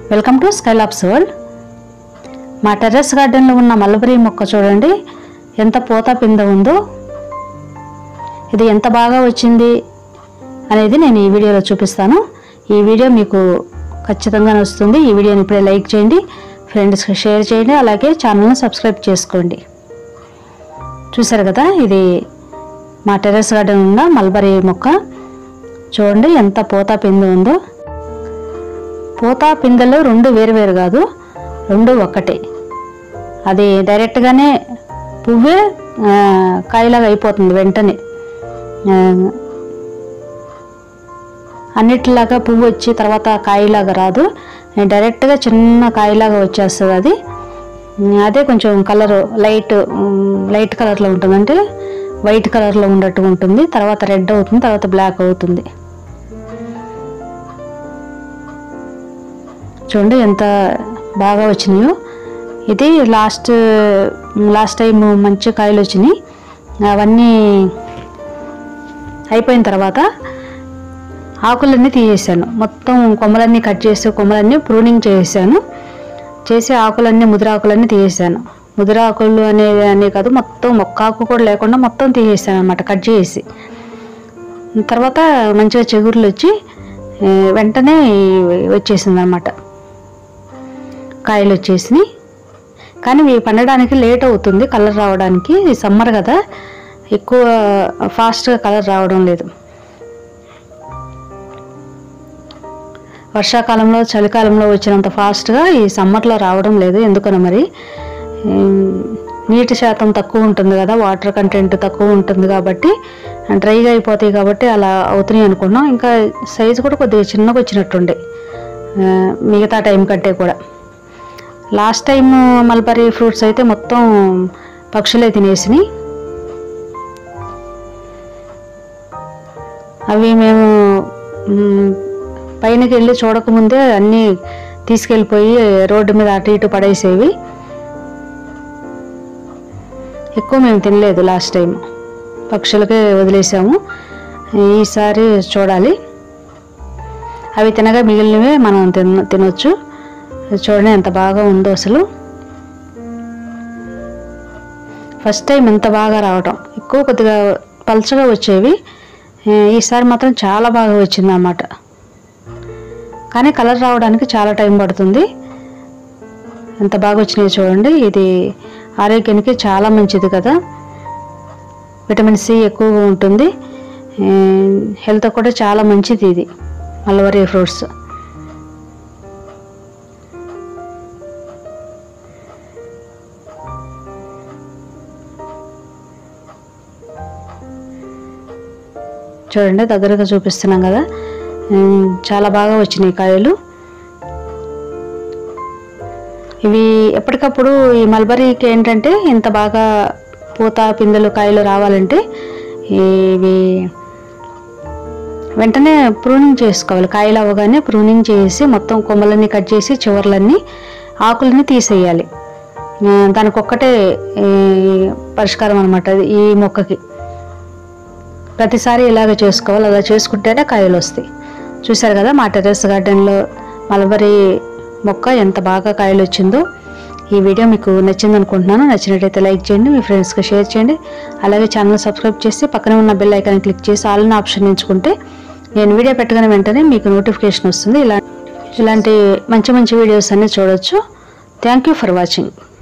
welcome to Skylabs world మా terrace గార్డెన్లో ఉన్న మల్బరీ మొక్క చూడండి ఎంత పూత పింద ఉందో ఇది ఎంత బాగా వచ్చింది అనేది నేను ఈ వీడియోలో చూపిస్తాను ఈ వీడియో మీకు ఖచ్చితంగా నచ్చుతుంది ఈ వీడియోని ఇప్పుడే లైక్ చేయండి ఫ్రెండ్స్కి షేర్ చేయండి అలాగే ఛానల్ని సబ్స్క్రైబ్ చేసుకోండి చూసారు కదా ఇది మా టెర్రస్ గార్డెన్ ఉన్న మల్బరీ మొక్క చూడండి ఎంత పూత పిండి ఉందో పూత పిందెలు రెండు వేరు వేరు కాదు రెండు ఒక్కటే అది డైరెక్ట్గానే పువ్వే ఆ, కాయలాగా అయిపోతుంది వెంటనే ఆ, అన్నిటిలాగా పువ్వు వచ్చి తర్వాత కాయలాగా రాదు డైరెక్ట్గా చిన్న కాయలాగా వచ్చేస్తుంది అది అదే కొంచెం కలర్ లైట్ లైట్ కలర్లో ఉంటుంది అంటే వైట్ కలర్లో ఉన్నట్టు ఉంటుంది తర్వాత రెడ్ అవుతుంది తర్వాత బ్లాక్ అవుతుంది చూడండి ఎంత బాగా వచ్చినాయో ఇది లాస్ట్ లాస్ట్ టైం మంచి కాయలు వచ్చినాయి అవన్నీ అయిపోయిన తర్వాత ఆకులన్నీ తీసేసాను మొత్తం కొమ్మలన్నీ కట్ చేసి కొమ్మలన్నీ ప్రూనింగ్ చేసేసాను చేసి ఆకులన్నీ ముదిరాకులన్నీ తీసేసాను ముదిరాకులు అనేది అనే కాదు మొత్తం మొక్క ఆకు కూడా లేకుండా మొత్తం తీసేసాను అనమాట కట్ చేసి తర్వాత మంచిగా చిగుర్లు వచ్చి ఏ, వెంటనే వచ్చేసింది అనమాట కాయలు వచ్చేసినాయి కానీ ఇవి పండడానికి లేట్ అవుతుంది కలర్ రావడానికి ఇది సమ్మర్ కదా ఎక్కువ ఫాస్ట్గా కలర్ రావడం లేదు వర్షాకాలంలో చలికాలంలో వచ్చినంత ఫాస్ట్గా ఈ సమ్మర్లో రావడం లేదు ఎందుకనో మరి ఉమ్, నీటి శాతం తక్కువ ఉంటుంది కదా వాటర్ కంటెంట్ తక్కువ ఉంటుంది కాబట్టి డ్రైగా అయిపోతాయి కాబట్టి అలా అవుతున్నాయి అనుకున్నాం ఇంకా సైజు కూడా కొద్దిగా చిన్నగా వచ్చినట్టుండే ఆ, మిగతా టైం కంటే కూడా లాస్ట్ టైం మల్బరీ ఫ్రూట్స్ అయితే మొత్తం పక్షులే తినేసినాయి అవి మేము మ్, పైనకి వెళ్ళి చూడకముందే అన్నీ తీసుకెళ్ళిపోయి రోడ్డు మీద అటు ఇటు పడేసేవి ఎక్కువ మేము తినలేదు లాస్ట్ టైం పక్షులకే వదిలేసాము ఈసారి చూడాలి అవి తినగా మిగిలినవే మనం తిన తినొచ్చు చూడండి ఎంత బాగా ఉందో అసలు ఫస్ట్ టైం ఎంత బాగా రావటం ఎక్కువ కొద్దిగా పల్చగా వచ్చేవి ఏ, ఈసారి మాత్రం చాలా బాగా వచ్చింది అన్నమాట కానీ కలర్ రావడానికి చాలా టైం పడుతుంది ఎంత బాగా వచ్చినాయి చూడండి ఇది ఆరోగ్యానికి చాలా మంచిది కదా విటమిన్ సి ఎక్కువగా ఉంటుంది ఏ, హెల్త్ కూడా చాలా మంచిది ఇది మల్వరీ ఫ్రూట్స్ చూడండి దగ్గరగా చూపిస్తున్నాం కదా ఉమ్, చాలా బాగా వచ్చినాయి కాయలు ఇవి ఎప్పటికప్పుడు ఈ మల్బరీకి ఏంటంటే ఇంత బాగా పూత పిందెలు కాయలు రావాలంటే ఇవి వెంటనే ప్రూనింగ్ చేసుకోవాలి కాయలు అవ్వగానే ప్రూనింగ్ చేసి మొత్తం కొమ్మలన్నీ కట్ చేసి చివర్లన్నీ ఆకులన్నీ తీసేయాలి ఆ, దానికి ఒక్కటే ఈ, పరిష్కారం అనమాట ఈ మొక్కకి ప్రతిసారి ఇలాగ చేసుకోవాలి అలా చేసుకుంటేనే కాయలు వస్తాయి చూశారు కదా మా టెర్రస్ గార్డెన్లో మలబరీ మొక్క ఎంత బాగా కాయలు వచ్చిందో ఈ వీడియో మీకు నచ్చింది అనుకుంటున్నాను నచ్చినట్టయితే లైక్ చేయండి మీ ఫ్రెండ్స్కి షేర్ చేయండి అలాగే ఛానల్ సబ్స్క్రైబ్ చేసి పక్కనే ఉన్న బెల్ ఐకాన్ క్లిక్ చేసి ఆల్ అనే ఆప్షన్ ఎంచుకుంటే నేను వీడియో పెట్టగానే వెంటనే మీకు నోటిఫికేషన్ వస్తుంది ఇలా ఇలాంటి మంచి మంచి వీడియోస్ అన్నీ చూడొచ్చు థ్యాంక్ యూ ఫర్ వాచింగ్